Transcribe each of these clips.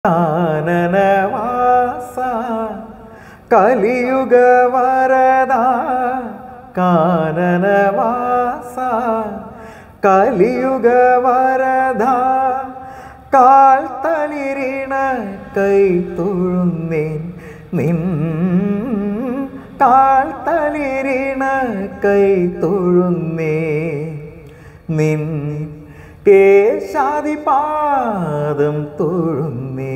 കാനനവാസ കലിയുഗ വരദ കാനനവാസ കലിയുഗ വരദ കാൽ തളിരിണ കൈ തൊഴുന്നേൻ നിൻ കാൽ തളിരിണ കൈ തൊഴുന്നേ നിൻ കേശാദിപാദം തൊഴുന്നേ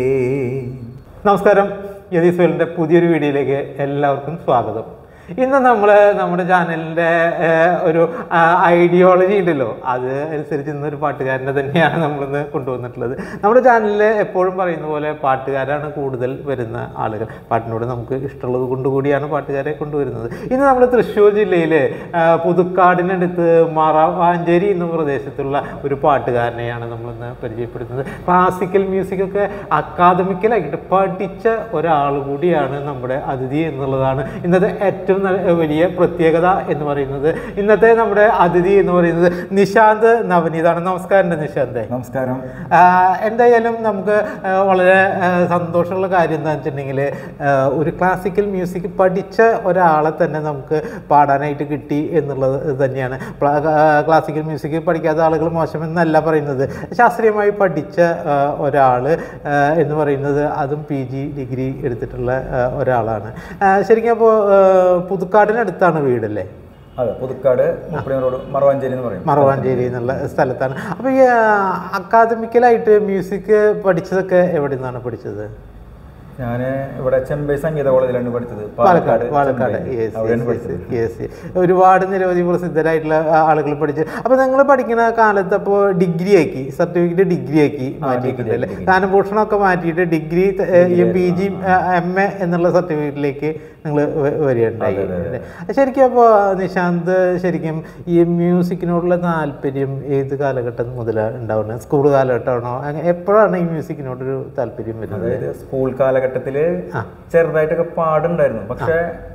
നമസ്കാരം യതീസ്വലിൻ്റെ പുതിയൊരു വീഡിയോയിലേക്ക് എല്ലാവർക്കും സ്വാഗതം ഇന്ന് നമ്മൾ നമ്മുടെ ചാനലിൻ്റെ ഒരു ഐഡിയോളജി ഉണ്ടല്ലോ അത് അനുസരിച്ച് ഇന്നൊരു പാട്ടുകാരനെ തന്നെയാണ് നമ്മളിന്ന് കൊണ്ടുവന്നിട്ടുള്ളത് നമ്മുടെ ചാനലിൽ എപ്പോഴും പറയുന്ന പോലെ പാട്ടുകാരാണ് കൂടുതൽ വരുന്ന ആളുകൾ പാട്ടിനോട് നമുക്ക് ഇഷ്ടമുള്ളത് കൊണ്ടുകൂടിയാണ് പാട്ടുകാരെ കൊണ്ടുവരുന്നത് ഇന്ന് നമ്മൾ തൃശ്ശൂർ ജില്ലയിലെ ആ, പുതുക്കാടിനടുത്ത് മറവാഞ്ചേരി എന്ന പ്രദേശത്തുള്ള ഒരു പാട്ടുകാരനെയാണ് നമ്മളിന്ന് പരിചയപ്പെടുത്തുന്നത് ക്ലാസിക്കൽ മ്യൂസിക്കൊക്കെ അക്കാദമിക്കലായിട്ട് പഠിച്ച ഒരാൾ കൂടിയാണ് നമ്മുടെ അതിഥി എന്നുള്ളതാണ് ഇന്നത്തെ ഏറ്റവും നല്ല വലിയ പ്രത്യേകത എന്ന് പറയുന്നത് ഇന്നത്തെ നമ്മുടെ അതിഥി എന്ന് പറയുന്നത് നിശാന്ത് നവനീതാണ് നമസ്കാരം നിശാന്ത് നമസ്കാരം ആഹ് എന്തായാലും നമുക്ക് ആഹ് വളരെ ആഹ് സന്തോഷമുള്ള കാര്യം എന്താണെന്ന് വെച്ചിട്ടുണ്ടെങ്കിൽ ഒരു ക്ലാസിക്കൽ മ്യൂസിക് പഠിച്ച ഒരാളെ തന്നെ നമുക്ക് പാടാനായിട്ട് കിട്ടി എന്നുള്ളത് തന്നെയാണ് ക്ലാസിക്കൽ മ്യൂസിക് പഠിക്കാത്ത ആളുകൾ മോശമെന്നല്ല പറയുന്നത് ശാസ്ത്രീയമായി പഠിച്ച ഒരാൾ എന്ന് പറയുന്നത് അതും പി ജി ഡിഗ്രി എടുത്തിട്ടുള്ള ആഹ് ഒരാളാണ് ആഹ് ശരിക്കും അപ്പോൾ പുതുക്കാടിനടുത്താണ് വീടല്ലേ അതെ പുതുക്കാട് മുപ്പടി റോഡ് മറവാഞ്ചേരി എന്ന് പറയും മറവാഞ്ചേരി എന്നുള്ള സ്ഥലത്താണ് അപ്പോൾ ഈ അക്കാദമിക്കലായിട്ട് മ്യൂസിക് പഠിച്ചതൊക്കെ എവിടെ നിന്നാണ് പഠിച്ചത് ഞാൻ ഇവിടെ ചെമ്പൈ സംഗീത കോളേജിലാണ് പഠിച്ചത് പാലക്കാട് പാലക്കാട് ചെമ്പൈ. യെസ് അവിടെയാണ് പഠിച്ചത് യെസ് ഒരുപാട് നിരവധി പ്രസിദ്ധരായിട്ടുള്ള ആ- ആളുകൾ പഠിച്ച് അപ്പോൾ നിങ്ങൾ പഠിക്കുന്ന കാലത്ത് അപ്പോൾ ഡിഗ്രി ആക്കി സർട്ടിഫിക്കറ്റ് ഡിഗ്രി ആക്കി മാറ്റിയിട്ടുണ്ട് അല്ലേ ഗാനഭൂഷണമൊക്കെ മാറ്റിയിട്ട് degree P G M A എന്നുള്ള സർട്ടിഫിക്കറ്റിലേക്ക് നിങ്ങൾ വരികയുണ്ടായി അല്ലേ? ശരിക്കും അപ്പോൾ നിശാന്ത് ശരിക്കും ഈ മ്യൂസിക്കിനോടുള്ള താല്പര്യം ഏത് കാലഘട്ടം മുതലാണ് ഉണ്ടാവുന്നത് സ്കൂൾ കാലഘട്ടമാണോ അങ്ങനെ എപ്പോഴാണ് ഈ മ്യൂസിക്കിനോടൊരു താല്പര്യം വരുന്നത് അതായത് സ്കൂൾ കാലഘട്ടത്തില് ചെറുതായിട്ടൊക്കെ പാടുണ്ടായിരുന്നു പക്ഷെ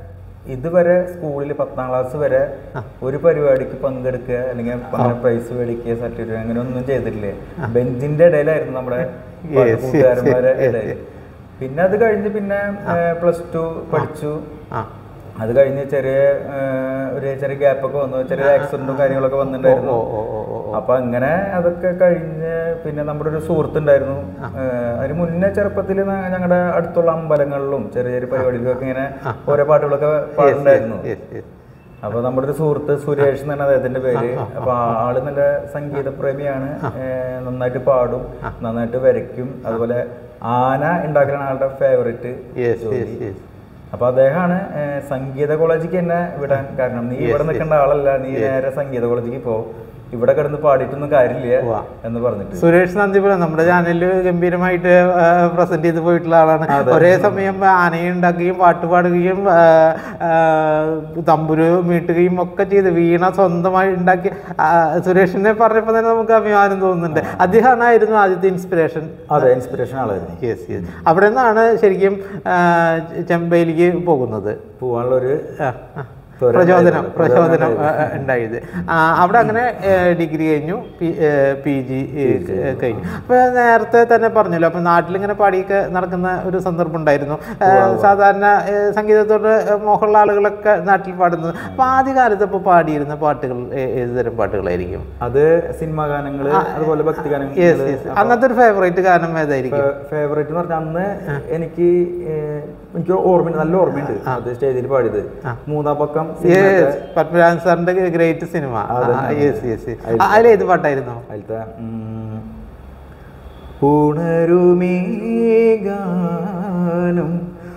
ഇതുവരെ സ്കൂളിൽ പത്താം ക്ലാസ് വരെ ഒരു പരിപാടിക്ക് പങ്കെടുക്കുക അല്ലെങ്കിൽ അങ്ങനെ പ്രൈസ് മേടിക്കുക സർട്ടിഫിക്കറ്റ് അങ്ങനെ ഒന്നും ചെയ്തിട്ടില്ലേ ബെഞ്ചിന്റെ ഇടയിലായിരുന്നു നമ്മുടെ Yes, കൂട്ടുകാരന്മാരെ ഇടയിൽ പിന്നെ അത് കഴിഞ്ഞ് പിന്നെ പ്ലസ് ടു പഠിച്ചു ആ അത് കഴിഞ്ഞ് ചെറിയ ആ, ഒരു ചെറിയ ഗ്യാപ്പൊക്കെ വന്നു ചെറിയ ആക്സിഡന്റും കാര്യങ്ങളൊക്കെ വന്നിട്ടുണ്ടായിരുന്നു ഓ ഓ ഓ അപ്പൊ അങ്ങനെ അതൊക്കെ കഴിഞ്ഞ് പിന്നെ നമ്മുടെ ഒരു സുഹൃത്തുണ്ടായിരുന്നു ആ, അതിന് മുന്നേ ചെറുപ്പത്തിൽ ഞങ്ങളുടെ അടുത്തുള്ള അമ്പലങ്ങളിലും ചെറിയ ചെറിയ പരിപാടികൾക്കൊക്കെ ഇങ്ങനെ ഓരോ പാട്ടുകളൊക്കെ പാടുണ്ടായിരുന്നു യെസ് യെസ് അപ്പൊ നമ്മുടെ ഒരു സുഹൃത്ത് സുരേഷ് എന്നാണ് അദ്ദേഹത്തിന്റെ പേര് അപ്പൊ ആള് നല്ല സംഗീത പ്രേമിയാണ് ഏ, നന്നായിട്ട് പാടും നന്നായിട്ട് വരയ്ക്കും അതുപോലെ ആന ഉണ്ടാക്കലാണ് ആളുടെ ഫേവറേറ്റ് യെസ് യെസ് യെസ് അപ്പൊ അദ്ദേഹമാണ് ഏ, സംഗീത കോളേജിലേക്ക് എന്നെ വിടാൻ കാരണം നീ ഇവിടെ നിൽക്കേണ്ട ആളല്ല നീ നേരെ സംഗീത കോളേജിലേക്ക് പോ ഇവിടെ കിടന്ന് പാടിയിട്ടൊന്നും കാര്യമില്ല ഉവ്വ. എന്ന് പറഞ്ഞിട്ട് സുരേഷ് നന്ദിപുരം നമ്മുടെ ചാനലിൽ ഗംഭീരമായിട്ട് പ്രസന്റ് ചെയ്ത് പോയിട്ടുള്ള ആളാണ് ഒരേ സമയം ആനയെ ഉണ്ടാക്കുകയും പാട്ട് പാടുകയും ആ, ആ, തമ്പുരു മീട്ടുകയും ഒക്കെ ചെയ്ത് വീണ സ്വന്തമായി ഉണ്ടാക്കി ആ, സുരേഷിനെ പറഞ്ഞപ്പോൾ തന്നെ നമുക്ക് അഭിമാനം തോന്നുന്നുണ്ട് അദ്ദേഹമായിരുന്നു ആദ്യത്തെ ഇൻസ്പിറേഷൻ അതെ ഇൻസ്പിറേഷൻ ആളായിരുന്നു യെസ് യെസ് അവിടെ നിന്നാണ് ശരിക്കും ആ, ചെമ്പയിലേക്ക് പോകുന്നത് പോവാനുള്ള ഒരു ആ, ആ. പ്രചോദനം പ്രചോദനം ആ, ആ, ഉണ്ടായത് ആ, അവിടെ അങ്ങനെ ഡിഗ്രി കഴിഞ്ഞു പി ജി കഴിഞ്ഞു അപ്പോൾ നേരത്തെ തന്നെ പറഞ്ഞല്ലോ അപ്പോൾ നാട്ടിലിങ്ങനെ പാടിയൊക്കെ നടക്കുന്ന ഒരു സന്ദർഭം ഉണ്ടായിരുന്നു ആ, സാധാരണ ഏ, സംഗീതത്തോട് മോഹമുള്ള ആളുകളൊക്കെ നാട്ടിൽ പാടുന്നത് അപ്പോൾ ആദ്യകാലത്ത് ഇപ്പോൾ പാടിയിരുന്ന പാട്ടുകൾ ഏ- ഏത് തരം പാട്ടുകളായിരിക്കും അത് സിനിമാ ഗാനങ്ങള് അതുപോലെ ഭക്തി യെസ് ഗാനങ്ങൾ യെസ് അന്നത്തെ ഒരു ഫേവറേറ്റ് ഗാനം ഏതായിരിക്കും ഫേവറേറ്റ് എന്ന് പറഞ്ഞാൽ അന്ന് എനിക്ക് ഏഹ്, എനിക്ക് ഓർമ്മ നല്ല ഓർമ്മയുണ്ട് അത് സ്റ്റേജിൽ പാടിയത് മൂന്നാം പക്കം യെസ് പത്മരാജൻ സാറിന്റെ ഗ്രേറ്റ് സിനിമ യെസ് യെസ് അതിലേത് പാട്ടായിരുന്നു അതിലത്തെ ഉം, ഉണരുമീ ഗാനം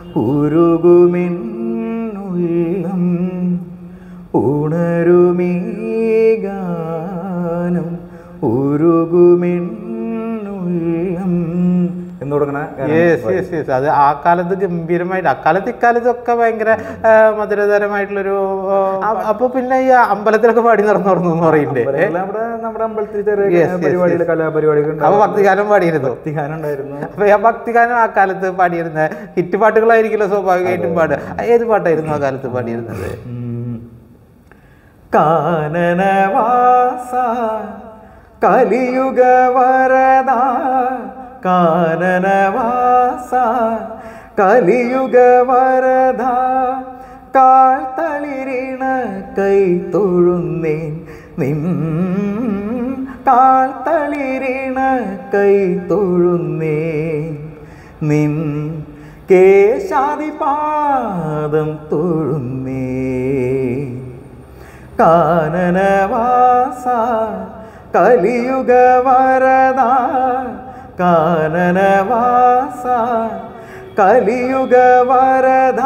ഉരുകുമെന്നുള്ളം ഉണരുമീ ഗാനം ഉരുകുമെന്നുള്ളം എന്ന് തുടങ്ങണ ഗാനം യെസ് യെസ് യെസ് അത് ആ കാലത്ത് ഗംഭീരമായിട്ട് അക്കാലത്ത് ഇക്കാലത്തൊക്കെ ഭയങ്കര ആ, മധുരതരമായിട്ടുള്ളൊരു ആ, അപ്പൊ പിന്നെ ഈ അമ്പലത്തിലൊക്കെ പാടി നടന്നു നടന്നു എന്ന് പറയുന്നുണ്ട് അമ്പലങ്ങളിൽ നമ്മുടെ നമ്മുടെ അമ്പലത്തിൽ ചെറിയ പരിപാടികൾ കലാപരിപാടികൾ അപ്പൊ ഭക്തിഗാനം പാടിയിരുന്നു ഭക്തിഗാനം ഉണ്ടായിരുന്നു അപ്പൊ ആ ഭക്തിഗാനം ആ കാലത്ത് പാടിയിരുന്ന ഹിറ്റ് പാട്ടുകളായിരിക്കുമല്ലോ സ്വാഭാവികമായിട്ടും പാടുക ഏത് പാട്ടായിരുന്നു ആ കാലത്ത് പാടിയിരുന്നത് കാനനവാസ കലിയുഗ വരദ കാനനവാസ കലിയുഗ വരദ കാൽത്തളിരിണ കൈ തൊഴുന്നേൻ നിൻ കാൽത്തളിരിണ കൈ തൊഴുന്നേൻ നിൻ കേശാദിപാദം തൊഴുന്നേ കാനനവാസ കലിയുഗ വരദ കാനനവാസ കലിയുഗ വരദ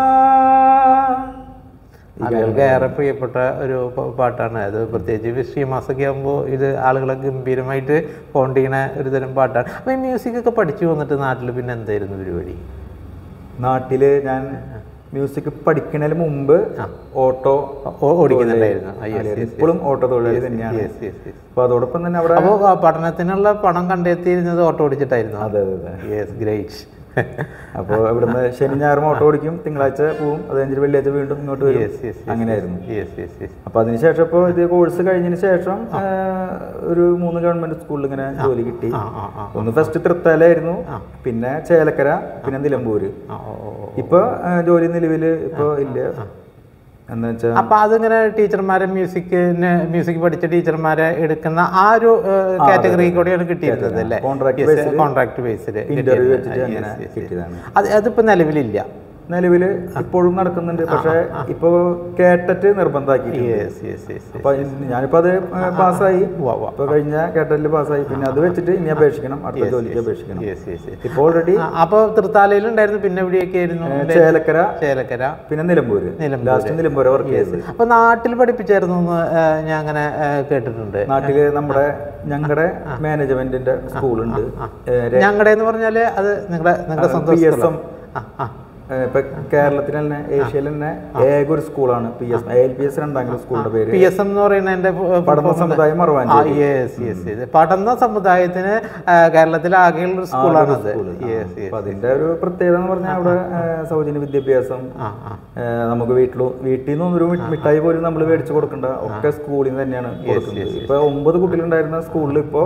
ആളുകൾക്ക് ഏറെ പ്രിയപ്പെട്ട ഒരു പ- പാട്ടാണ് അത് പ്രത്യേകിച്ച് വൃശ്ചിക മാസമൊക്കെ ആകുമ്പോൾ ഇത് ആളുകളെ ഗംഭീരമായിട്ട് ഫോണ്ട് ചെയ്യണ ഒരു തരം പാട്ടാണ് അപ്പോൾ ഈ മ്യൂസിക് ഒക്കെ പഠിച്ചു വന്നിട്ട് നാട്ടിൽ പിന്നെ എന്തായിരുന്നു പരിപാടി നാട്ടില് ഞാൻ മ്യൂസിക് പഠിക്കുന്നതിന് മുമ്പ് ഓട്ടോ ഓ- ഓടിക്കുന്നുണ്ടായിരുന്നു ആ, yes, yes, yes. ഇപ്പോഴും ഓട്ടോ തൊഴിലാളി തന്നെയാണ് Yes, yes, yes. അപ്പൊ അതോടൊപ്പം തന്നെ അവിടെ അപ്പോൾ പഠനത്തിനുള്ള പണം കണ്ടെത്തിയിരുന്നത് ഓട്ടോ ഓടിച്ചിട്ടായിരുന്നു അതെ അതെ അതെ യെസ് ഗ്രേറ്റ് അപ്പോൾ ഇവിടുന്ന് ശനി ഞായറും ഓട്ടോ ഓടിക്കും തിങ്കളാഴ്ച പോവും അത് കഴിഞ്ഞിട്ട് വെള്ളിയാഴ്ച വീണ്ടും ഇങ്ങോട്ട് വരും യെസ് യെസ് അങ്ങനെയായിരുന്നു യെസ് യെസ് യെസ് അപ്പൊ അതിനുശേഷം ഇപ്പോൾ ഇത് കോഴ്സ് കഴിഞ്ഞതിന് ശേഷം ആ, ഒരു മൂന്ന് ഗവൺമെന്റ് സ്കൂളിൽ ഇങ്ങനെ ജോലി കിട്ടി ആ ആ ആ ഒന്ന് ഫസ്റ്റ് തൃത്താലായിരുന്നു പിന്നെ ചേലക്കര പിന്നെ നിലമ്പൂര് ആ ഓ ഓ ഓ. ഇപ്പൊ ആ, ജോലി നിലവിൽ ഇപ്പൊ ഇല്ല എന്ന് വെച്ചാൽ അപ്പൊ അതിങ്ങനെ ടീച്ചർമാരെ മ്യൂസിക്കിന് മ്യൂസിക് പഠിച്ച ടീച്ചർമാരെ എടുക്കുന്ന ആ ഒരു കാറ്റഗറി കൂടെയാണ് കിട്ടിയിരുന്നത് അല്ലേ Contract based ല് കോൺട്രാക്ട് ബേസിൽ ഇന്റർവ്യൂ വെച്ചിട്ട് അങ്ങനെ കിട്ടിയതാണ് അത് അതിപ്പോ നിലവിലില്ല നിലവിൽ ഇപ്പോഴും നടക്കുന്നുണ്ട് പക്ഷെ ഇപ്പൊ കേട്ടറ്റ് നിർബന്ധമാക്കി യെസ് യെസ് യെസ് അപ്പൊ ഇന്ന് ഞാനിപ്പോ അത് പാസ്സായി ഉവ്വ് ഉവ്വ്. ഇപ്പൊ കഴിഞ്ഞ കേട്ടറ്റിൽ പാസ്സായി പിന്നെ അത് വെച്ചിട്ട് ഇനി അപേക്ഷിക്കണം അടുത്ത ജോലിക്ക് അപേക്ഷിക്കണം യെസ് യെസ് യെസ് ഇപ്പൊ ഓൾറെഡി അപ്പൊ തൃത്താലയിലുണ്ടായിരുന്നു പിന്നെ എവിടെയൊക്കെ ആയിരുന്നു ചേലക്കര ചേലക്കര പിന്നെ നിലമ്പൂര് നിലമ്പൂര്. ലാസ്റ്റ് നിലമ്പൂര് വർക്ക് ചെയ്തത് അപ്പൊ നാട്ടിൽ പഠിപ്പിച്ചായിരുന്നു എന്ന് ആ, ഞാൻ അങ്ങനെ ആ, കേട്ടിട്ടുണ്ട് നാട്ടില് നമ്മുടെ ഞങ്ങളുടെ മാനേജ്മെന്റിന്റെ സ്കൂളുണ്ട് ഞങ്ങളുടെ എന്ന് പറഞ്ഞാല് അത് നിങ്ങളുടെ നിങ്ങളുടെ സ്വന്തം പി എസ് സ്കൂളാ? എം ആ ആ ഇപ്പൊ കേരളത്തിൽ തന്നെ ഏഷ്യയിൽ തന്നെ ഏക ഒരു സ്കൂളാണ് P S L P S രണ്ടാം സ്കൂളിന്റെ പേര് പി എസ് എം എന്ന് പറയുന്ന എന്റെ പഠന സമുദായം മറവാഞ്ചേരി യെസ് യെസ് യെസ് പഠന സമുദായത്തിന് ആ, കേരളത്തിലെ ആകെയുള്ള ഒരു സ്കൂളാണത് യെസ് യെസ് അപ്പൊ അതിന്റെ ഒരു പ്രത്യേകത എന്ന് പറഞ്ഞാൽ അവിടെ ആ, സൗജന്യ വിദ്യാഭ്യാസം ആ ആ ആ, നമുക്ക് വീട്ടിലോ വീട്ടിൽ നിന്ന് ഒരു മി- മിഠായി പോലും നമ്മൾ മേടിച്ചു കൊടുക്കണ്ട ഒക്കെ സ്കൂളിൽ നിന്ന് തന്നെയാണ് കൊടുക്കുന്നത് ഇപ്പൊ ഒമ്പത് കുട്ടികളുണ്ടായിരുന്ന സ്കൂളിൽ ഇപ്പോ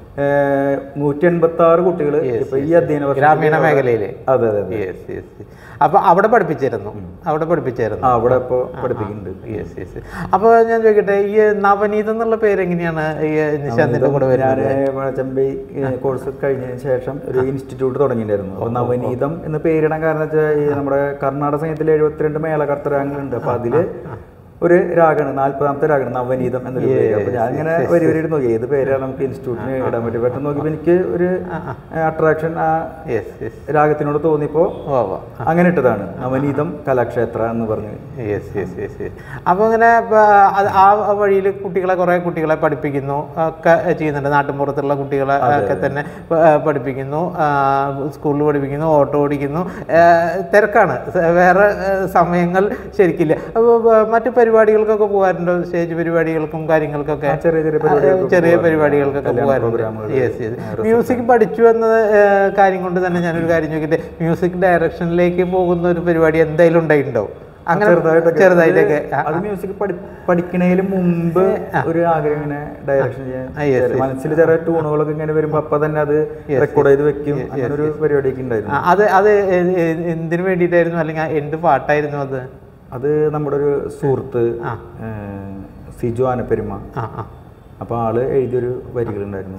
നൂറ്റി എൺപത്തി ആറ് കുട്ടികൾ ഇപ്പൊ ഈ അധ്യയന വർഷം ഗ്രാമീണ മേഖലയില് അതെ അതെ അതെ യെസ് യെസ് അപ്പൊ അവിടെ പഠിപ്പിച്ചിരുന്നു അവിടെ പഠിപ്പിച്ചായിരുന്നു ആ, അവിടെ ഇപ്പോ പഠിപ്പിക്കുന്നുണ്ട് യെസ് യെസ് അപ്പോൾ ഞാൻ ചോദിക്കട്ടെ ഈ നവനീത് എന്നുള്ള പേര് എങ്ങനെയാണ് ഈ നിശാന്തിന്റെ കൂടെ വരുന്നത് ഞാൻ ചെമ്പൈ കോഴ്സ് കഴിഞ്ഞതിന് ശേഷം ഒരു ഇൻസ്റ്റിറ്റ്യൂട്ട് തുടങ്ങിയിട്ടുണ്ടായിരുന്നു അപ്പൊ നവനീതം എന്ന് പേരിടാൻ കാരണം വെച്ചാൽ ഈ നമ്മുടെ കർണാടക സംഗീതത്തിൽ എഴുപത്തിരണ്ട് മേളകർത്ത രാഗങ്ങളുണ്ട് അപ്പൊ അതില് ഒരു രാഗമാണ് നാല്പതാമത്തെ രാഗമാണ് നവനീതം എന്നൊരു പേര് അപ്പൊ ഞാൻ ഇങ്ങനെ വരി വരി നോക്കി ഏത് പേരാണ് നമുക്ക് ഇൻസ്റ്റിറ്റ്യൂട്ടിന് ഇടാൻ പറ്റും പെട്ടെന്ന് നോക്കിയപ്പോൾ എനിക്ക് ഒരു അട്രാക്ഷൻ ആ യെസ് യെസ് രാഗത്തിനോട് തോന്നിയപ്പോ ഓ ഓ അങ്ങനെ ഇട്ടതാണ് നവനീതം കലാക്ഷേത്ര എന്ന് പറഞ്ഞ് യെസ് യെസ് യെസ് യെസ് അപ്പോൾ അങ്ങനെ ബ- അത് ആ വഴിയിൽ കുട്ടികളെ കുറേ കുട്ടികളെ പഠിപ്പിക്കുന്നു ഒക്കെ ചെയ്യുന്നുണ്ട് നാട്ടിൻപുറത്തുള്ള കുട്ടികളെ ഒക്കെ തന്നെ പ- പഠിപ്പിക്കുന്നു സ്കൂളിൽ പഠിപ്പിക്കുന്നു ഓട്ടോ ഓടിക്കുന്നു ആ, തിരക്കാണ് സ- വേറെ ആ, സമയങ്ങൾ ശരിക്കില്ല അപ്പോൾ മറ്റു പരിപാടികൾക്കൊക്കെ പോകാറുണ്ടോ സ്റ്റേജ് പരിപാടികൾക്കും കാര്യങ്ങൾക്കൊക്കെ ആ, ചെറിയ ചെറിയ ആ, പരിപാടികൾക്കൊക്കെ ചെറിയ പോകാറുണ്ട്. പരിപാടികൾക്കൊക്കെ കല്യാണ പോകാറുണ്ട് പ്രോഗ്രാമുകൾ, യെസ് യെസ് മ്യൂസിക് പഠിച്ചു എന്ന ആ, കാര്യം കൊണ്ട് തന്നെ ഞാനൊരു കാര്യം ചോദിക്കട്ടെ മ്യൂസിക് ഡയറക്ഷനിലേക്ക് പോകുന്ന ഒരു പരിപാടി എന്തായാലും ഉണ്ടായിട്ടുണ്ടാവും അങ്ങനെ ചെറുതായിട്ടൊക്കെ ചെറുതായിട്ടൊക്കെ അത് അത് മ്യൂസിക് പഠി പഠിക്കണേലും മുമ്പ് ഒരു ആഗ്രഹം ഇങ്ങനെ ഡയറക്ഷൻ ചെയ്യാൻ ആ, yes, ചെറിയ- മനസ്സിൽ ചെറിയ ട്യൂണുകളൊക്കെ ഇങ്ങനെ വരുമ്പോ അപ്പൊ തന്നെ അത് റെക്കോർഡ് ചെയ്ത് വെക്കും അങ്ങനെ ഒരു പരിപാടിയൊക്കെ ഉണ്ടായിരുന്നു ആ, അത് അത് എ- എ- എന്തിനു വേണ്ടിയിട്ടായിരുന്നു അല്ലെങ്കിൽ എന്ത് പാട്ടായിരുന്നു അത് അത് നമ്മുടെ ഒരു സുഹൃത്ത് ആ. ഏഹ്, സിജു ആനപ്പെരുമ ആ ആ അപ്പൊ ആള് എഴുതിയൊരു വരികളുണ്ടായിരുന്നു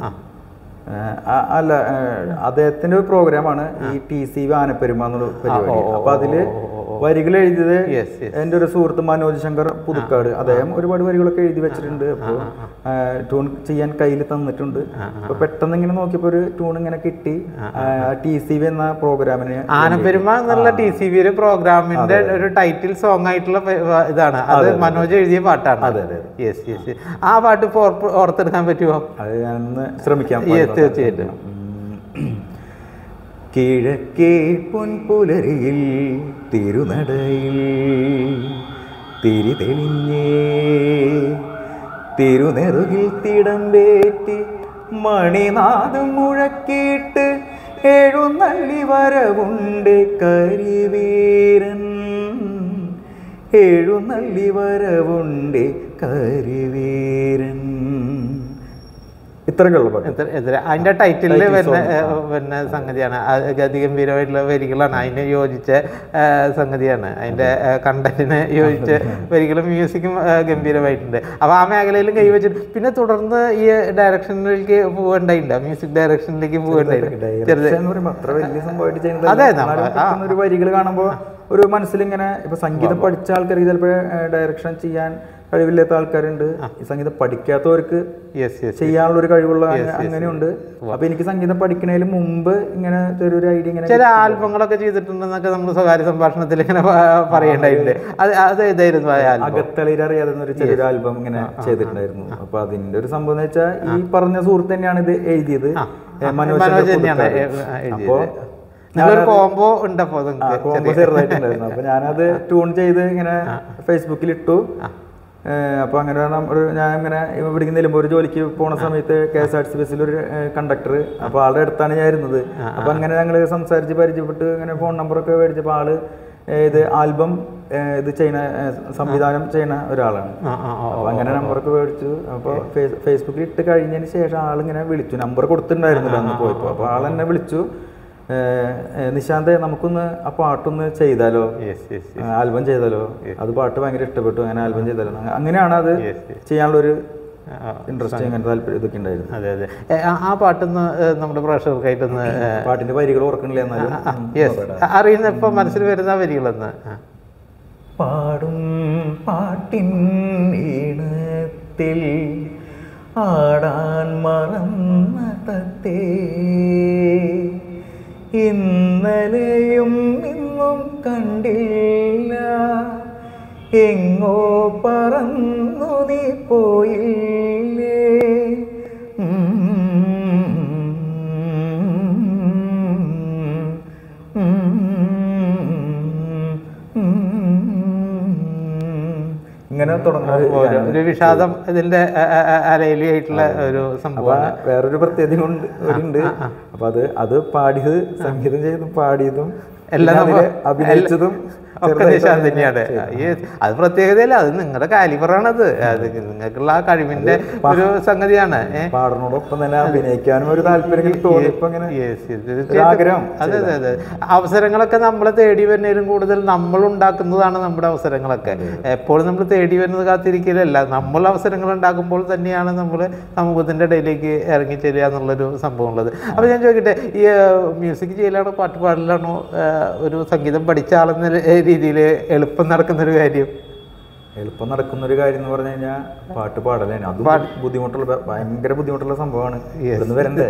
ഏഹ്, ആ- അല്ല ഏഹ്, അദ്ദേഹത്തിന്റെ ഒരു പ്രോഗ്രാമാണ് ഈ ടി സി ആനപ്പെരുമ എന്നുള്ള പരിപാടി അപ്പൊ അതില് വരികൾ എഴുതിയത് Yes, yes. എൻ്റെ ഒരു സുഹൃത്ത് മനോജ് ശങ്കർ പുതുക്കാട് അദ്ദേഹം ഒരുപാട് വരികളൊക്കെ എഴുതി വെച്ചിട്ടുണ്ട് അപ്പോൾ ട്യൂൺ ചെയ്യാൻ കയ്യിൽ തന്നിട്ടുണ്ട് അപ്പൊ പെട്ടെന്ന് ഇങ്ങനെ നോക്കിയപ്പോ ഒരു ട്യൂൺ ഇങ്ങനെ കിട്ടി ടി സി വി എന്ന പ്രോഗ്രാമിന് ആനപ്പെരുമ എന്നുള്ള ടി സി ബി പ്രോഗ്രാമിന്റെ ഒരു ടൈറ്റിൽ സോങ് ആയിട്ടുള്ള പ- വ- ഇതാണ് അത് മനോജ് എഴുതിയ പാട്ടാണ് അതെ, അതെ. യെസ് യെസ് ആ പാട്ട് ഇപ്പൊ ഓർപ്പ്- ഓർത്തെടുക്കാൻ പറ്റുമോ അത് ഞാനൊന്ന് ശ്രമിക്കാം യെസ് തീർച്ചയായിട്ടും കിഴക്കേ പൊൻപുലരിയിൽ തിരുനടയിൽ തിരി തെളിഞ്ഞേ തിരുനെറുകിൽ തിടമ്പേറ്റി മണിനാദം മുഴക്കിയിട്ട് എഴുന്നള്ളി വരവുണ്ട് കരിവീരൻ എഴുന്നള്ളി വരവുണ്ട് കരിവീരൻ ഇത്രയൊക്കെയുള്ള പാട്ട് എത്ര എത്ര അതിന്റെ ടൈറ്റിലിൽ വരുന്ന ഏഹ്, പിന്നെ സംഗതിയാണ് അത് ഗതിഗംഭീരമായിട്ടുള്ള വരികളാണ് അതിന് യോജിച്ച ഏഹ്, സംഗതിയാണ് അതിന്റെ കണ്ടന്റിന് യോജിച്ച വരികളും മ്യൂസിക്കും ഏഹ്, ഗംഭീരമായിട്ടുണ്ട് അപ്പൊ ആ മേഖലയിലും കൈവച്ചിട്ട് പിന്നെ തുടർന്ന് ഈ ഡയറക്ഷനിലേക്ക് പോകണ്ടായില്ല മ്യൂസിക് ഡയറക്ഷനിലേക്ക് പോകണ്ടായില്ല ഡയറക്ഷൻ എന്ന് പറയുമ്പോൾ അത്ര വലിയ സംഭവമായിട്ട് ചെയ്യുന്നത് അതെ, എന്നാലും നമ്മ- കിട്ടുന്ന ഒരു വരികൾ കാണുമ്പോൾ ഒരു മനസ്സിലിങ്ങനെ ഇപ്പൊ സംഗീതം പഠിച്ച ആൾക്കാർക്ക് ചിലപ്പോൾ ഡയറക്ഷൻ ചെയ്യാൻ കഴിവില്ലാത്ത ആൾക്കാരുണ്ട് ഈ സംഗീതം പഠിക്കാത്തവർക്ക് യെസ് യെസ് ചെയ്യാനുള്ള ഒരു കഴിവുള്ള അങ്ങ- അങ്ങനെയുണ്ട് അപ്പൊ എനിക്ക് സംഗീതം പഠിക്കണതിന് മുമ്പ് ഇങ്ങനെ ചെറിയൊരു ഐഡിയ ഇങ്ങനെ ചില ആൽബങ്ങളൊക്കെ ചെയ്തിട്ടുണ്ടെന്നൊക്കെ നമ്മൾ സ്വകാര്യ സംഭാഷണത്തിൽ ഇങ്ങനെ പ- പറയണ്ടായിട്ടുണ്ട് അത് അത് ഇതായിരുന്നു ആ ആൽബം അകത്തളിയിൽ അറിയാതെ ഒരു ചെറിയൊരു ആൽബം ഇങ്ങനെ ചെയ്തിട്ടുണ്ടായിരുന്നു അപ്പൊ അതിന്റെ ഒരു സംഭവം എന്ന് വെച്ചാൽ ഈ പറഞ്ഞ സുഹൃത്ത് തന്നെയാണ് ഇത് എഴുതിയത് ഏ, മനോജ് മനോജ് ചന്ദ്ര തന്നെയാണ് പുതുക്കാട്. എ- എഴുതിയത്. അപ്പോ നല്ലൊരു കോംബോ ഉണ്ടപ്പോ ആ, നിങ്ങൾക്ക് കോംബോ ചെറുതായിട്ടുണ്ടായിരുന്നു അപ്പൊ ഞാനത് ട്യൂൺ ചെയ്ത് ഇങ്ങനെ ഫേസ്ബുക്കിൽ ഇട്ടു ഏ, അപ്പൊ അങ്ങനെ നം- ഒരു ഞാൻ ഇങ്ങനെ ഇവിടേക്ക് നിലമ്പൂർ ജോലിക്ക് പോണ സമയത്ത് K S R T C ബസ്സിൽ ഒരു കണ്ടക്ടർ അപ്പൊ ആളുടെ അടുത്താണ് ഞാൻ ഇരുന്നത് അപ്പൊ അങ്ങനെ ഞങ്ങൾ സംസാരിച്ച് പരിചയപ്പെട്ട് ഇങ്ങനെ ഫോൺ നമ്പറൊക്കെ മേടിച്ചപ്പോൾ ആള് ഏ, ഇത് ആൽബം ഏ, ഇത് ചെയ്യുന്ന ഏ, സംവിധാനം ചെയ്യുന്ന ഒരാളാണ് ആ ആ ആ അപ്പൊ അങ്ങനെ നമ്പറൊക്കെ മേടിച്ചു അപ്പോൾ ഫേസ്ബുക്കിൽ ഇട്ട് കഴിഞ്ഞതിന് ശേഷം ആളിങ്ങനെ വിളിച്ചു നമ്പർ കൊടുത്തിട്ടുണ്ടായിരുന്നില്ല അന്ന് പോയപ്പോൾ അപ്പോൾ ആൾ എന്നെ വിളിച്ചു ഏഹ്, ഏഹ്, നിശാന്തെ നമുക്കൊന്ന് ആ പാട്ടൊന്ന് ചെയ്താലോ യെസ് യെസ് ആൽബം ചെയ്താലോ അത് പാട്ട് ഭയങ്കര ഇഷ്ടപ്പെട്ടു അങ്ങനെ ആൽബം ചെയ്താലോ അങ്ങ- അങ്ങനെയാണ് അത് Yes, yes. ചെയ്യാനുള്ള ഒരു ഇൻട്രസ്റ്റ് അങ്ങനെ താല്പര്യം ഇതൊക്കെ ഉണ്ടായിരുന്നു അതെ അതെ ഏ, ആ- ആ പാട്ടൊന്ന് ഏ, നമ്മുടെ പ്രേക്ഷകർക്കായിട്ടൊന്ന് പാട്ടിന്റെ വരികൾ ഓർക്കണില്ല എന്നാലും ഉം, യെസ് നോക്കട്ടെ. അറിയുന്ന ഇപ്പൊ മനസ്സിൽ വരുന്ന വരികളെന്ന് ആ. പാടും പാട്ടിൻ ഈണത്തിൽ ആടാൻ മറന്ന തത്തേ ഇന്നലെയും ഇന്നും കണ്ടില്ല എങ്ങോ പറന്നു നീ പോയില്ലേ ഇങ്ങനെ തുടങ്ങുന്ന ഒരു ഒരു ഒരു വിഷാദം ഇതിന്റെ അ- അ- അ- അലയിലായിട്ടുള്ള ഒരു അപ്പൊ സംഭവമാണ് വേറൊരു പ്രത്യേകത ഉണ്ട് ഉണ്ട് അപ്പൊ അത് അത് പാടിയത് സംഗീതം ചെയ്തതും പാടിയതും എല്ലാം പിന്നെ നമ്മ- അതില് അഭിനയിച്ചതും ഒക്കെ ചെറുതായിട്ട് നിശാന്ത് തന്നെയാണ് Yes. അത് പ്രത്യേകതയല്ല അത് നിങ്ങളുടെ കാലിബറാണത് അത് നിങ്ങൾക്കുള്ള ആ കഴിവിന്റെ ഒരു സംഗതിയാണ് ഏ? പാടനോടൊപ്പം തന്നെ അഭിനയിക്കാനും ഒരു താല്പര്യം ഇങ്ങനെ തോന്നിയപ്പോ ഇങ്ങനെ Yes, yes. ഒരു ആഗ്രഹം അതെ അതെ അതെ അവസരങ്ങളൊക്കെ നമ്മളെ തേടി വരുന്നതിലും കൂടുതൽ നമ്മൾ ഉണ്ടാക്കുന്നതാണ് നമ്മുടെ അവസരങ്ങളൊക്കെ എപ്പോഴും നമ്മൾ തേടി വരുന്നത് കാത്തിരിക്കലല്ല നമ്മൾ അവസരങ്ങൾ ഉണ്ടാക്കുമ്പോൾ തന്നെയാണ് നമ്മൾ സമൂഹത്തിന്റെ ഇടയിലേക്ക് ഇറങ്ങി ചെല്ലുക എന്നുള്ളൊരു സംഭവം ഉള്ളത് അപ്പോൾ ഞാൻ ചോദിക്കട്ടെ ഈ മ്യൂസിക് ചെയ്യലാണോ പാട്ട് പാടലാണോ ആ, ഒരു സംഗീതം പഠിച്ച ആളെന്ന രീതിയിൽ എളുപ്പം നടക്കുന്ന ഒരു കാര്യം എളുപ്പം നടക്കുന്ന ഒരു കാര്യം എന്ന് പറഞ്ഞു കഴിഞ്ഞാൽ പാട്ട് പാടലാണ് അത് ബുദ്ധിമുട്ടുള്ള ഭ- ഭയങ്കര ബുദ്ധിമുട്ടുള്ള സംഭവമാണ് ഇവിടുന്ന് വരണ്ടേ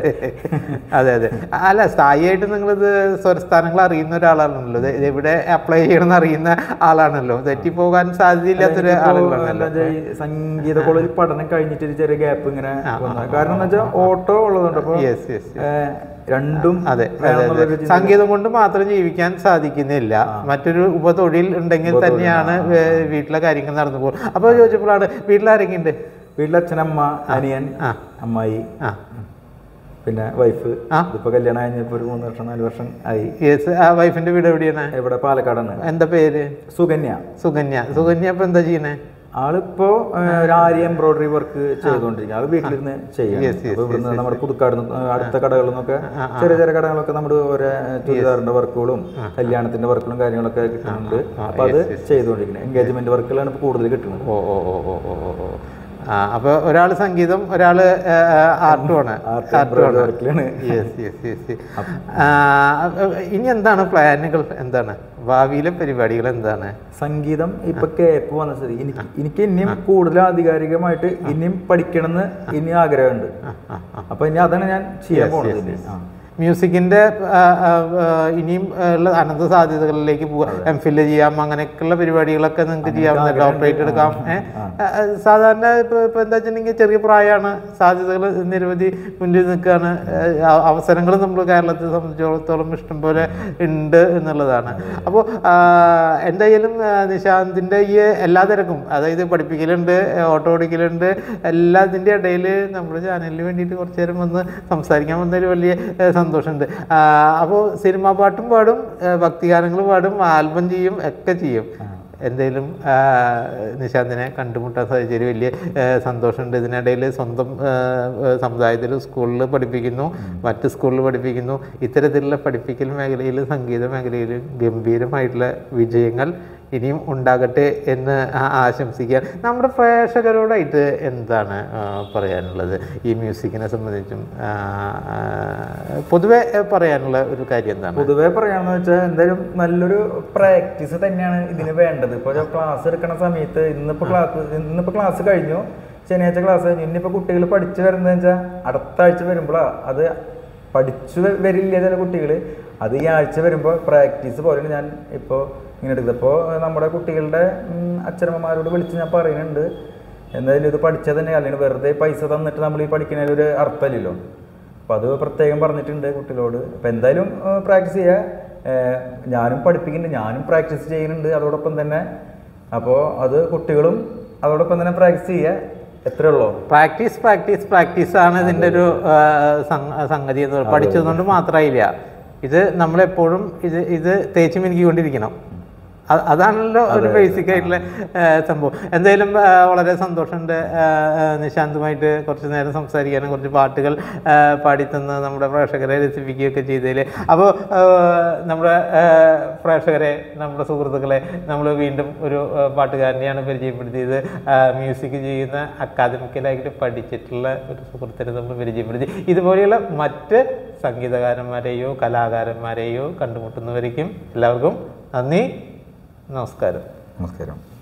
അതെ അതെ അല്ല സ്ഥായിയായിട്ട് നിങ്ങളിത് സ്വരസ്ഥാനങ്ങൾ അറിയുന്ന ഒരാളാണല്ലോ ഇത് ഇത് എവിടെ അപ്ലൈ ചെയ്യണമെന്ന് അറിയുന്ന ആളാണല്ലോ തെറ്റിപ്പോകാൻ സാധ്യതയില്ലാത്തൊരു ആളുകളാണല്ലോ എന്താ ഈ സംഗീത കോളേജിൽ പഠനം കഴിഞ്ഞിട്ട് ഒരു ചെറിയ ഗ്യാപ്പ് ഇങ്ങനെ വന്നത് കാരണം എന്ന് വെച്ചാൽ ഓട്ടോ ഉള്ളതുകൊണ്ട് അപ്പൊ യെസ് യെസ് ഏഹ്, രണ്ടും അതെ അതെ അതെ വേണമെന്നുള്ളൊരു ചിന്ത. സംഗീതം കൊണ്ട് മാത്രം ജീവിക്കാൻ സാധിക്കുന്നില്ല മറ്റൊരു ഉപതൊഴിൽ ഉണ്ടെങ്കിൽ തന്നെയാണ് വേ- വീട്ടിലെ കാര്യങ്ങൾ നടന്നു പോകും അപ്പോൾ ചോദിച്ചപ്പോഴാണ് വീട്ടിലാരൊക്കെയുണ്ട് വീട്ടിലെ അച്ഛനമ്മ അനിയൻ ആ. അമ്മായി ആ പിന്നെ വൈഫ് ആ. ഇപ്പൊ കല്യാണം കഴിഞ്ഞപ്പോ ഒരു മൂന്ന് വർഷം നാല് വർഷം ആയി യെസ് ആ വൈഫിന്റെ വീട് എവിടെയാണ് ഇവിടെ പാലക്കാടാണ് എന്താ പേര് സുകന്യ സുകന്യ സുകന്യ ഇപ്പൊ എന്താ ചെയ്യണേ ആളിപ്പോ ഏഹ്, ഒരു ആര്യ എംബ്രോയിഡറി വർക്ക് ചെയ്തുകൊണ്ടിരിക്കുക ആള് വീട്ടിലിരുന്ന് ചെയ്യാം Yes, yes, അപ്പൊ ഇവിടുന്ന് നമ്മുടെ പുതുക്കാട് അടുത്ത കടകളിൽ നിന്നൊക്കെ ചെറിയ ചെറിയ കടകളൊക്കെ നമ്മുടെ ഓരോ ചുരിദാറിന്റെ വർക്കുകളും കല്യാണത്തിന്റെ വർക്കുകളും കാര്യങ്ങളൊക്കെ കിട്ടുന്നുണ്ട് അപ്പൊ അത് ചെയ്തുകൊണ്ടിരിക്കുന്നത് എൻഗേജ്മെന്റ് വർക്കുകളാണ് ഇപ്പൊ കൂടുതൽ കിട്ടുന്നത് ഓ ഓ ഓ ഓ ഓ ഓ ഓ ആ അപ്പോൾ ഒരാൾ സംഗീതം ഒരാൾ ആർട്ടുമാണ് Art embroidery വർക്കിലാണ് യെസ് യെസ് യെസ് ഇനി എന്താണ് പ്ലാനുകൾ എന്താണ് ഭാവിയിലെ പരിപാടികൾ എന്താണ് സംഗീതം ഇപ്പൊ കേപ്പ് വന്ന സ്ഥിതി എനിക്ക് എനിക്ക് ഇനിയും കൂടുതൽ ആധികാരികമായിട്ട് ഇനിയും പഠിക്കണമെന്ന് ഇനി ആഗ്രഹമുണ്ട് അപ്പൊ ഇനി അതാണ് ഞാൻ ചെയ്യാൻ പോകുന്നത് ആ. മ്യൂസിക്കിന്റെ ആ, ആ, ആ, ഇനിയും ആ, ഉള്ള അനന്ത സാധ്യതകളിലേക്ക് പോകാം എം ഫില്ല് ചെയ്യാം അങ്ങനെയൊക്കെയുള്ള പരിപാടികളൊക്കെ നിങ്ങൾക്ക് ചെയ്യാവുന്ന ഡോക്ടറേറ്റ് എടുക്കാം ഏ? ആ, ആ, സാധാരണ ഇപ്പൊ ഇപ്പൊ എന്താ വെച്ചിട്ടുണ്ടെങ്കിൽ ചെറിയ പ്രായമാണ് സാധ്യതകൾ നിരവധി മുന്നിൽ നിൽക്കുകയാണ് അവസരങ്ങൾ നമ്മൾ കേരളത്തെ സംബന്ധിച്ചിടത്തോളം ഇഷ്ടംപോലെ ഉണ്ട് എന്നുള്ളതാണ് അപ്പോൾ എന്തായാലും ആ, നിശാന്തിന്റെ ഈ എല്ലാ തിരക്കും അതായത് പഠിപ്പിക്കലുണ്ട് ഓട്ടോ ഓടിക്കലുണ്ട് എല്ലാത്തിൻ്റെ ഇടയിൽ നമ്മുടെ ചാനലിന് വേണ്ടിയിട്ട് കുറച്ച് നേരം വന്ന് സംസാരിക്കാൻ വന്നൊരു വലിയ ഏ, സന്തോഷമുണ്ട് അപ്പോൾ സിനിമാ പാട്ടും പാടും ഏ, ഭക്തിഗാനങ്ങൾ പാടും ആൽബം ചെയ്യും ഒക്കെ ചെയ്യും എന്തെങ്കിലും ആ, നിശാന്തിനെ കണ്ടുമുട്ടാൻ സാധിച്ചതിൽ വലിയ ആ, സന്തോഷമുണ്ട് ഇതിനിടയിൽ സ്വന്തം ആ, ആ, സമുദായത്തിൽ സ്കൂളിൽ പഠിപ്പിക്കുന്നു മറ്റ് സ്കൂളിൽ പഠിപ്പിക്കുന്നു ഇത്തരത്തിലുള്ള പഠിപ്പിക്കൽ മേഖലയിൽ സംഗീത മേഖലയിൽ ഗംഭീരമായിട്ടുള്ള വിജയങ്ങൾ ഇനിയും ഉണ്ടാകട്ടെ എന്ന് ആ- ആശംസിക്കാൻ നമ്മുടെ പ്രേക്ഷകരോടായിട്ട് എന്താണ് ആ, പറയാനുള്ളത് ഈ മ്യൂസിക്കിനെ സംബന്ധിച്ചും ആ, ആ, പൊതുവെ പറയാനുള്ള ഒരു കാര്യം എന്താണ് പൊതുവെ പറയാന്ന് വെച്ചാൽ എന്തായാലും നല്ലൊരു പ്രാക്ടീസ് തന്നെയാണ് ഇതിന് വേണ്ടത് ഇപ്പോൾ ക്ലാസ് എടുക്കുന്ന സമയത്ത് ഇന്നിപ്പോൾ ക്ലാസ് ഇന്നിപ്പോൾ ക്ലാസ് കഴിഞ്ഞു ശനിയാഴ്ച ക്ലാസ് കഴിഞ്ഞു ഇന്നിപ്പോൾ കുട്ടികൾ പഠിച്ചു വരുന്നത് വെച്ചാൽ അടുത്ത ആഴ്ച വരുമ്പോഴാണ് അത് പഠിച്ചു വ- വരില്ല ചില കുട്ടികൾ അത് ഈ ആഴ്ച വരുമ്പോൾ പ്രാക്ടീസ് പോലെയാണ് ഞാൻ ഇപ്പോൾ ഇങ്ങനെ എടുക്കുന്നത് അപ്പോൾ നമ്മുടെ കുട്ടികളുടെ ഉം, അച്ഛനമ്മമാരോട് വിളിച്ച് ഞാൻ പറയുന്നുണ്ട് എന്തായാലും ഇത് പഠിച്ചത് തന്നെ അല്ലെങ്കിൽ വെറുതെ പൈസ തന്നിട്ട് നമ്മൾ ഈ പഠിക്കുന്നതിൽ ഒരു അർത്ഥമില്ലല്ലോ അപ്പോൾ അത് പ്രത്യേകം പറഞ്ഞിട്ടുണ്ട് കുട്ടികളോട് അപ്പോൾ എന്തായാലും പ്രാക്ടീസ് ചെയ്യുക ഏഹ് ഞാനും പഠിപ്പിക്കുന്നുണ്ട് ഞാനും പ്രാക്ടീസ് ചെയ്യുന്നുണ്ട് അതോടൊപ്പം തന്നെ അപ്പോൾ അത് കുട്ടികളും അതോടൊപ്പം തന്നെ പ്രാക്ടീസ് ചെയ്യുക എത്രയേ ഉള്ളൂ പ്രാക്ടീസ് പ്രാക്ടീസ് പ്രാക്ടീസ് ആണ് ഇതിൻ്റെ ഒരു ആ, സംഗ- സംഗതി എന്ന് പറയുന്നത് പഠിച്ചതുകൊണ്ട് മാത്രമായില്ല ഇത് നമ്മളെപ്പോഴും ഇത് ഇത് തേച്ച് മിനുക്കിക്കൊണ്ടിരിക്കണം അ- അതാണല്ലോ ഒരു ബേസിക് ആയിട്ടുള്ള ആ, സംഭവം എന്തായാലും ആ, വളരെ സന്തോഷമുണ്ട് ആ, ആ, നിശാന്തുമായിട്ട് കുറച്ച് നേരം സംസാരിക്കാനും കുറച്ച് പാട്ടുകൾ ആ, പാടിത്തന്ന് നമ്മുടെ പ്രേക്ഷകരെ രസിപ്പിക്കുകയൊക്കെ ചെയ്തതിൽ അപ്പോൾ നമ്മുടെ ആ, പ്രേക്ഷകരെ നമ്മുടെ സുഹൃത്തുക്കളെ നമ്മൾ വീണ്ടും ഒരു ആ, പാട്ടുകാരനെയാണ് പരിചയപ്പെടുത്തിയത് ആ, മ്യൂസിക് ചെയ്യുന്ന അക്കാദമിക്കലായിട്ട് പഠിച്ചിട്ടുള്ള ഒരു സുഹൃത്തിനെ നമ്മൾ പരിചയപ്പെടുത്തി ഇതുപോലെയുള്ള മറ്റ് സംഗീതകാരന്മാരെയോ കലാകാരന്മാരെയോ കണ്ടുമുട്ടുന്നവരേക്കും എല്ലാവർക്കും നന്ദി നമസ്കാരം നമസ്കാരം